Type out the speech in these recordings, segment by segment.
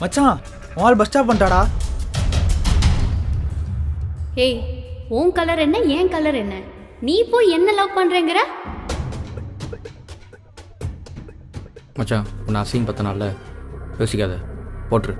மச்சான் உன் ஆள் பஸ் ஸ்டாப் பண்ணிட்டாடா ஏய் உன் கலர் என்ன என் கலர் என்ன நீ போய் என்ன லவ் பண்றேங்கிற மச்சான் உன்னை அசிங்க பத்த நாள்ல யோசிக்காத போட்டுரு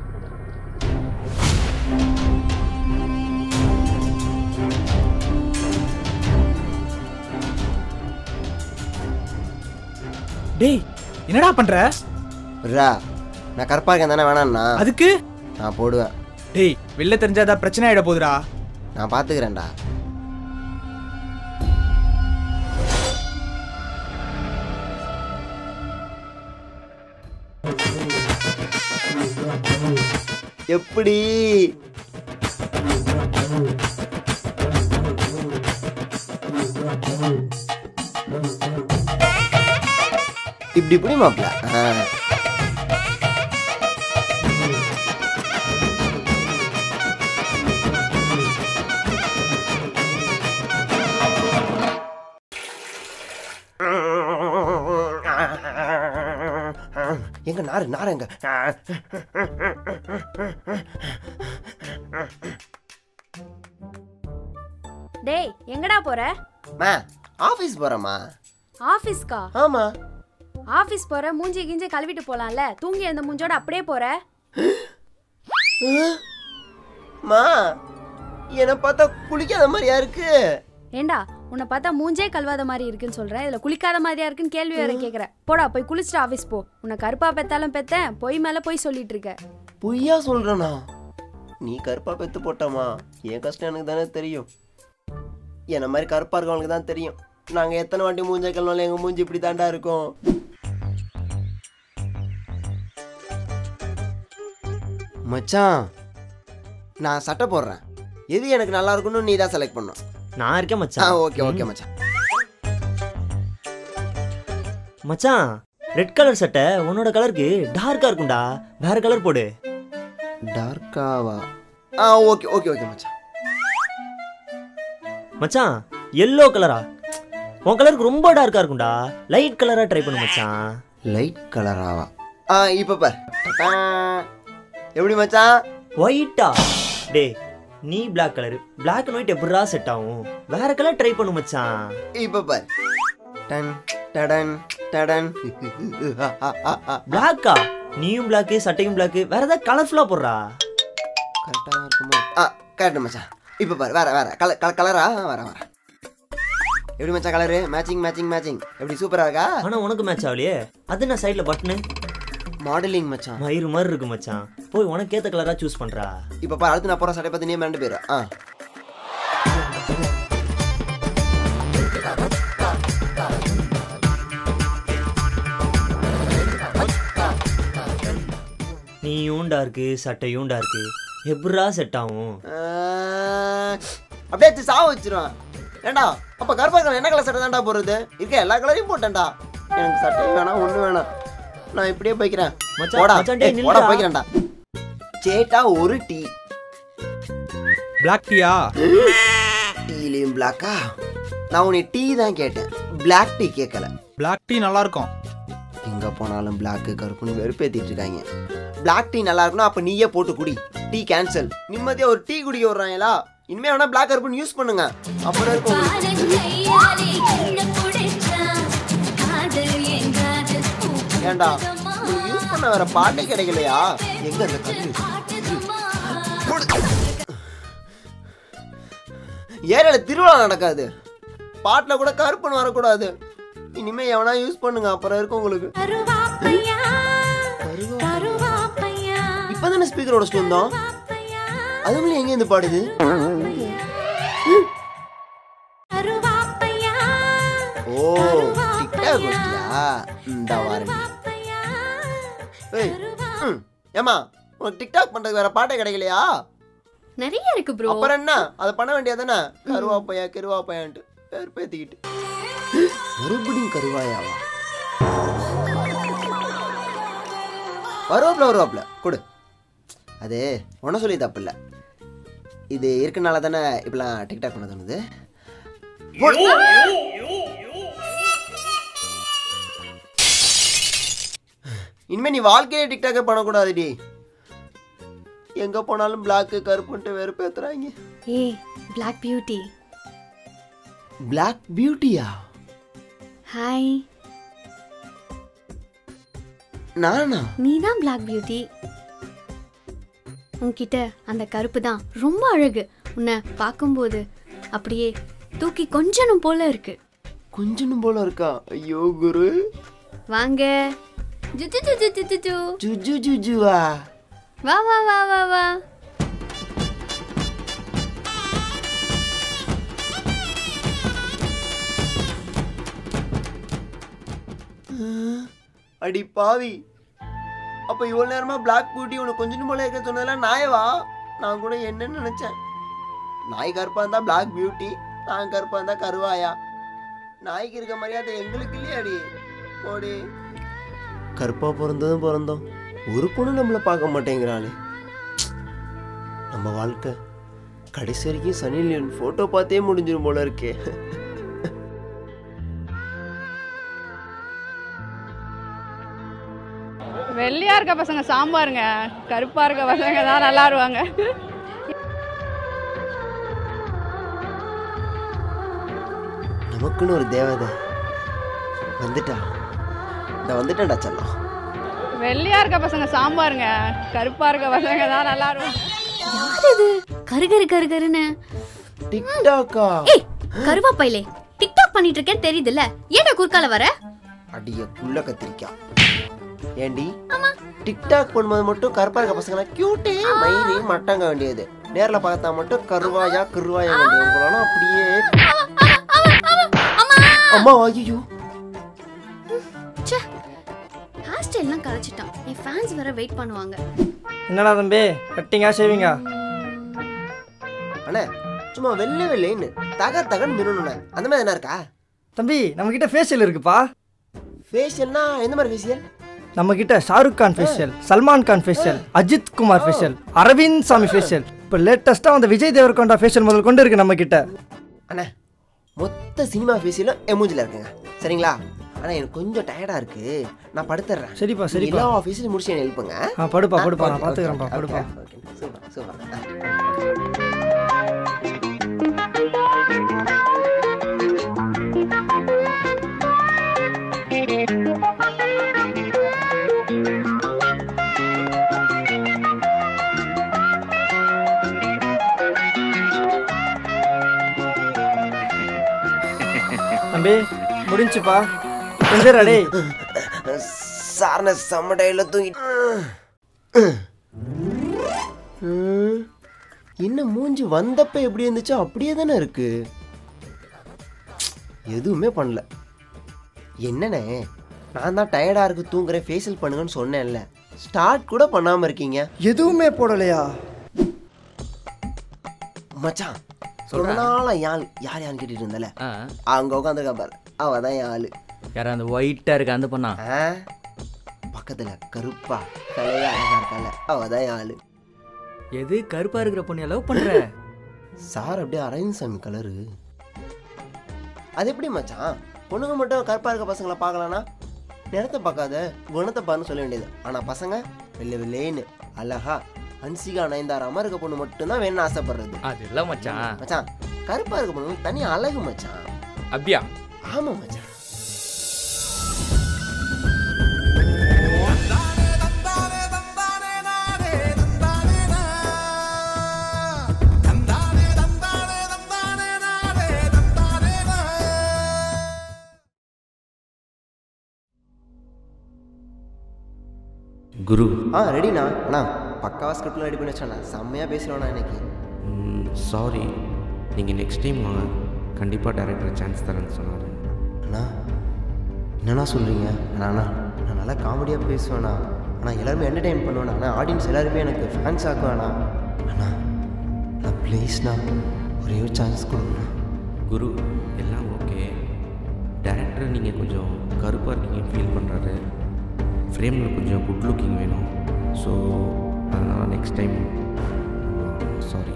டேய் என்னடா பண்ற விட்றா நான் கருப்பா இருக்கேன் தானே வேணாண்ணா அதுக்கு நான் போடுவேன் டேய் வெளில தெரிஞ்சாதா பிரச்சனை ஆயிட போகுதுடா நான் பார்த்துக்கிறேன்டா எப்படி இப்படி இப்படி மாப்பிள எங்க நாரு நாரு எங்க டேய் எங்கடா போற மா ஆபீஸ் போறேம்மா ஆபீஸ்க்கா ஆமா ஆபீஸ் போற மூஞ்சி கிஞ்சி கழுவிட்டு போலாம்ல தூங்கி எழுந்த மூஞ்சோட அப்படியே போற மா என்னை பார்த்தா குளிக்காத மாதிரியா இருக்கு ஏண்டா உன்னை பார்த்தா மூஞ்சே கழுவாத மாதிரி இருக்குன்னு சொல்றேன் இதுல குளிக்காத மாதிரியா இருக்குன்னு கேள்வி வேற கேக்குற போடா போய் குளிச்சுட்டு ஆபீஸ் போ உன்னை கருப்பா பெத்தாலும் பெத்தேன் பொய் மேல போய் சொல்லிட்டு இருக்க பொய்யா சொல்றேனா நீ கருப்பா பெத்து போட்டமா என் கஷ்டம் எனக்கு தானே தெரியும் என்ன மாதிரி கருப்பா இருக்கவங்களுக்கு தான் தெரியும் நாங்க எத்தனை வாட்டி மூஞ்ச கல்வாலும் எங்க மூஞ்சி இப்படி தாண்டா இருக்கும் மச்சான் நான் சட்டை போடுறேன் எது எனக்கு நல்லா இருக்கும்னு நீ தான் செலக்ட் பண்ணும் நான் இருக்கேன் ஆ மச்சான் ஓகே ஓகே மச்சான் மச்சான் ரெட் கலர் சட்டை உன்னோட கலருக்கு டார்க்கா இருக்கும்டா வேற கலர் போடு டார்க்காவா ஆ ஓகே ஓகே ஓகே மச்சான் மச்சான் எல்லோ கலரா உன் கலருக்கு ரொம்ப டார்க்கா இருக்கும்டா லைட் கலரா ட்ரை பண்ணு மச்சான் லைட் கலராவா ஆ இப்போ பார் டடா. எப்படி மச்சான் ஒயிட்டா டேய் நீ Black colour Black and white எப்படிடா செட் ஆகும் வேற கலர் ட்ரை பண்ணு மச்சான் இப்போ பார் டன் டடன் டடன் பிளாக்கா நீயும் Black சட்டையும் Black வேற ஏதாவது கலர்ஃபுல்லா போடுறா கரெக்டாக இருக்குமோ ஆ கரெக்ட் மச்சான் இப்போ பார் வேற வேற கலர் கலர் கலரா வர வர எப்படி மச்சான் கலரு மேட்சிங் மேட்சிங் மேட்சிங் எப்படி சூப்பரா இருக்கா ஆனா உனக்கு மேட்ச் ஆகலையே அது நான் சைடுல பட்டனு மாடலிங் மச்சான் மயிறு மாதிரி இருக்கு மச்சான் போய் உனக்கு ஏத்த கலரா சூஸ் பண்றா இப்போ பார் அடுத்து நான் போகிற சட்டை பார்த்து நீ மிரண்டு போயிரு ஆ நீயும் டார்க்கு சட்டையும் டார்க்கு எப்படிடா செட் ஆகும் ஆ, அப்படியே வச்சு சாவ வச்சிருவேன் ஏண்டா அப்ப கருப்பா கலர் என்ன கலர் சட்டை தான்டா போடுறது இருக்க எல்லா கலரையும் போட்டேன்டா எனக்கு சட்டை வேணாம் ஒண்ணு வேணாம் நான் இப்படியே போய்க்கிறேன் மச்சான், போடா மச்சான், டேய், ஏய், போடா நில்லுடா. போய்க்கிறேன்டா சேட்டா ஒரு டீ பிளாக் டீயா டீலையும் பிளாக்கா நான் உன்னை டீ தான் கேட்டேன் பிளாக் டீ கேட்கல பிளாக் டீ நல்லா இருக்கும் எங்க போனாலும் பிளாக் கருப்புன்னு வெறுப்பேத்திட்டு இருக்காங்க பிளாக் டீ நல்லா இருக்கணும் அப்ப நீயே போட்டு குடி டீ கேன்சல் நிம்மதியா ஒரு டீ குடிக்க விடுறாங்களா இனிமே வேணா பிளாக் கருப்புன்னு யூஸ் பண்ணுங்க அப்புறம் இருக்கும் உங்களுக்கு. ஏண்டா உங்களுக்கு யூஸ் பண்ண வேற பாட்டே கிடைக்கலையா எங்க அந்த கண்ணு ஏரியால திருவிழா நடக்காது பாட்டுல கூட கருப்புன்னு வரக்கூடாது இனிமே எவனா யூஸ் பண்ணுங்க அப்புறம் இருக்கும் உங்களுக்கு இப்பதானே ஸ்பீக்கரோட வச்சுட்டு வந்தோம் அதுக்குள்ள எங்க இருந்து பாடுது ஓ டிக்டாக் வச்சியா இந்த வாரண்டி ஏய் ம், ஏம்மா உனக்கு டிக்டாக் பண்றதுக்கு வேற பாட்டே கிடைக்கலையா நிறைய இருக்கு ப்ரோ அப்புறம் என்ன அதை பண்ண வேண்டியதானே கருவாப்பையா கருவாப்பையான்ட்டு பேர் பேத்திக்கிட்டு மறுபடியும் கருவாயாவா வருவாப்ல வருவாப்ல கொடு அது ஒன்றும் சொல்லி தப்பு இல்லை இது இருக்கனால தானே இப்பெல்லாம் டிக்டாக் பண்ண தோணுது போடு. இனிமே நீ வாழ்க்கையே டிக்டாக்கே பண்ணக்கூடாதுடி எங்க போனாலும் பிளாக் கருப்புன்ட்டு வெறுப்பேத்துறாங்க ஏய் பிளாக் பியூட்டி பிளாக் பியூட்டியா ஹாய் நானா நீ தான் பிளாக் பியூட்டி உன்கிட்ட அந்த கருப்பு தான் ரொம்ப அழகு உன்னை பார்க்கும்போது அப்படியே தூக்கி கொஞ்சணும் போல இருக்கு கொஞ்சனும் போல இருக்கா ஐயோ குரு வாங்க ஜு ஜு ஜு ஜு ஜு ஜு ஜு. ஜுஜு ஜுஜுவா வா வா வா வா வா அடி பாவி அப்ப இவ்வளவு நேரமா பிளாக் பியூட்டி உனக்கு கொஞ்சம் போல இருக்க சொன்னதெல்லாம் நாயவா நான் கூட என்னன்னு நினைச்சேன் நாய் கருப்பா இருந்தா பிளாக் பியூட்டி நான் கருப்பா இருந்தா கருவாயா நாய்க்கு இருக்க மரியாதை எங்களுக்கு இல்லையாடி போடி கருப்பா பிறந்ததும் பிறந்தோம் ஒரு பொண்ணு நம்மளை பார்க்க மாட்டேங்கிறாளே நம்ம வாழ்க்கை கடைசி வரைக்கும் சனி லியோன் போட்டோ பார்த்தே முடிஞ்சிரும் போல இருக்கே வெள்ளையா இருக்க பசங்க சாம்பாருங்க கருப்பா இருக்க பசங்க தான் நல்லா இருவாங்க நமக்குன்னு ஒரு தேவதை வந்துட்டா இந்த வந்துட்டேன்டா செல்லம் வெள்ளையா இருக்க பசங்க சாம்பாருங்க கருப்பா இருக்க பசங்க தான் நல்லா இருவாங்க யார் இது கரு கரு கரு கருன்னு டிக்டாக்கா ஏய் கருவாப்பையிலே டிக்டாக் பண்ணிட்டு இருக்கேன் தெரியுதுல்ல ஏன்டா குறுக்கால வர அடிய புள்ள கத்திரிக்கா ஏண்டி டிக்டாக் பண்ணும்போது மட்டும் கருப்பா இருக்க பசங்க கியூட்டே மயிரி மட்டங்க வேண்டியது நேர்ல பார்த்தா மட்டும் கருவாயா கருவாயா வேண்டியது உங்களால அப்படியே அம்மா ஐயோ ஹேர் ஸ்டைல்லாம் கலைச்சிட்டான் என் ஃபேன்ஸ் வேற வெயிட் பண்ணுவாங்க என்னடா தம்பி கட்டிங்கா சேவிங்கா அண்ணே சும்மா வெள்ளை வெள்ளைன்னு தக தகன்னு மின்னணுண்ணே அந்த மாதிரி என்ன இருக்கா தம்பி நம்மக்கிட்ட ஃபேஷியல் இருக்குப்பா ஃபேஷியல்னா எந்த மாதிரி ஃபேஷியல் நம்மக்கிட்ட Shahrukh Khan facial Salman Khan facial Ajith Kumar facial Arvind Swamy facial இப்போ லேட்டஸ்ட்டாக அந்த விஜய் தேவர்கொண்டா ஃபேஷியல் முதல் கொண்டு இருக்கு நம்மக்கிட்ட அண்ணே மொத்த சினிமா ஃபேஸிலும் என் மூஞ்சில இருக்குங்க சரிங்களா ஆனா எனக்கு கொஞ்சம் டயர்டா இருக்கு நான் படுத்துறேன் சரிப்பா, நீங்க சரிப்பா. எல்லா ஆஃபீஸிலும் முடிச்சு என்ன எழுப்புங்க ஆ படுப்பா படுப்பா நான் ஓகே, பார்த்துக்கிறேன்ப்பா ஓகே, படுப்பா ஓகே, ஓகே. சூப்பர் சூப்பர் ஆ. தம்பி முடிஞ்சுப்பா செஞ்சிடா டேய் சாரண செம்ம டயர்ல தூங்கி ம். என்ன மூஞ்சி வந்தப்ப எப்படி இருந்துச்சோ அப்படியே தானே இருக்கு எதுவுமே பண்ணல என்னண்ணே நான் தான் டயர்டா இருக்கு தூங்குறேன் ஃபேஷியல் பண்ணுங்கன்னு சொன்னேன்ல ஸ்டார்ட் கூட பண்ணாம இருக்கீங்க எதுவுமே போடலையா மச்சான் ரொம்ப நாளா யாழ் யார் யாருன்னு கேட்டுட்டு இருந்தல ஆ அங்க உட்காந்துருக்கா பாரு அவ தான் என் ஆளு யாரா அந்த ஒயிட்டாக இருக்க அந்த பண்ணா ஆ? பக்கத்துல கருப்பா தலையா அழகா இருக்கால அவ தான் என் ஆளு எது கருப்பாக இருக்கிற பொண்ணு லவ் பண்ணுற சார் அப்படியே அரவிந்த் கலரு அது எப்படி மச்சான் பொண்ணுங்க மட்டும் கருப்பா இருக்க பசங்களை பார்க்கலான்னா நிறத்தை பார்க்காத குணத்தை பாருன்னு சொல்ல வேண்டியது ஆனா பசங்க வெள்ளை வெள்ளேன்னு அழகா அன்சிகா நயன்தாராம இருக்க பொண்ணு மட்டும்தான் வேணும்னு ஆசைப்படுறது அது இல்லை மச்சான் மச்சான் கருப்பா இருக்க பொண்ணு தனி அழகு மச்சான் அப்படியா ஆமா மச்சான் குரு ஆ ரெடிண்ணா அண்ணா பக்காவா ஸ்கிரிப்ட்லாம் ரெடி பண்ணி வச்சாண்ணா செம்மையா பேசுகிறோண்ணா இன்னைக்கு சாரி நீங்கள் நெக்ஸ்ட் டைம் வாங்க கண்டிப்பாக டேரக்டர் சான்ஸ் தரேன்னு சொன்னார் அண்ணா என்னண்ணா சொல்கிறீங்க அண்ணா அண்ணா நான் நல்லா காமெடியாக பேசுவேண்ணா ஆனால் எல்லாருமே என்டர்டெயின் பண்ணுவேண்ணா ஆனால் ஆடியன்ஸ் எல்லாருமே எனக்கு ஃபேன்ஸ் ஆக்குவேண்ணா அண்ணா நான் ப்ளீஸ்ண்ணா ஒரே ஒரு சான்ஸ் கொடுங்கண்ணா குரு எல்லாம் ஓகே டேரக்டர் நீங்கள் கொஞ்சம் கருப்பாக இருக்கீங்க ஃபீல் பண்ணுறாரு ஃப்ரேமில் கொஞ்சம் குட் லுக்கிங் வேணும் ஸோ அதனால் நெக்ஸ்ட் டைம் சாரி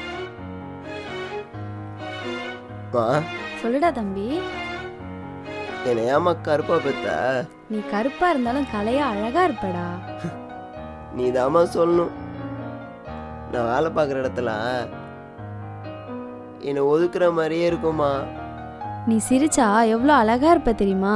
வா சொல்லுடா தம்பி என்னை ஏமா கருப்பா பெத்த நீ கருப்பா இருந்தாலும் கலையா அழகா இருப்படா நீ தாம்மா சொல்லணும் நான் வேலை பார்க்குற இடத்துல என்னை ஒதுக்குற மாதிரியே இருக்குமா நீ சிரிச்சா எவ்வளோ அழகா இருப்ப தெரியுமா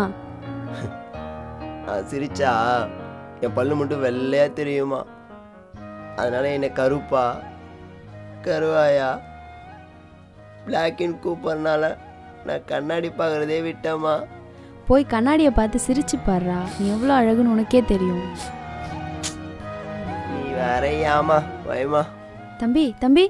நான் சிரிச்சா என் பல்லு மட்டும் வெள்ளையா தெரியுமா அதனால என்னை கருப்பா கருவாயா பிளாக்கின் கூப்பிட்றனால நான் கண்ணாடி பார்க்குறதே விட்டேம்மா போய் கண்ணாடியை பார்த்து சிரிச்சு பாருடா நீ எவ்வளோ அழகுன்னு உனக்கே தெரியும் நீ வேற ஏமா பயமா தம்பி தம்பி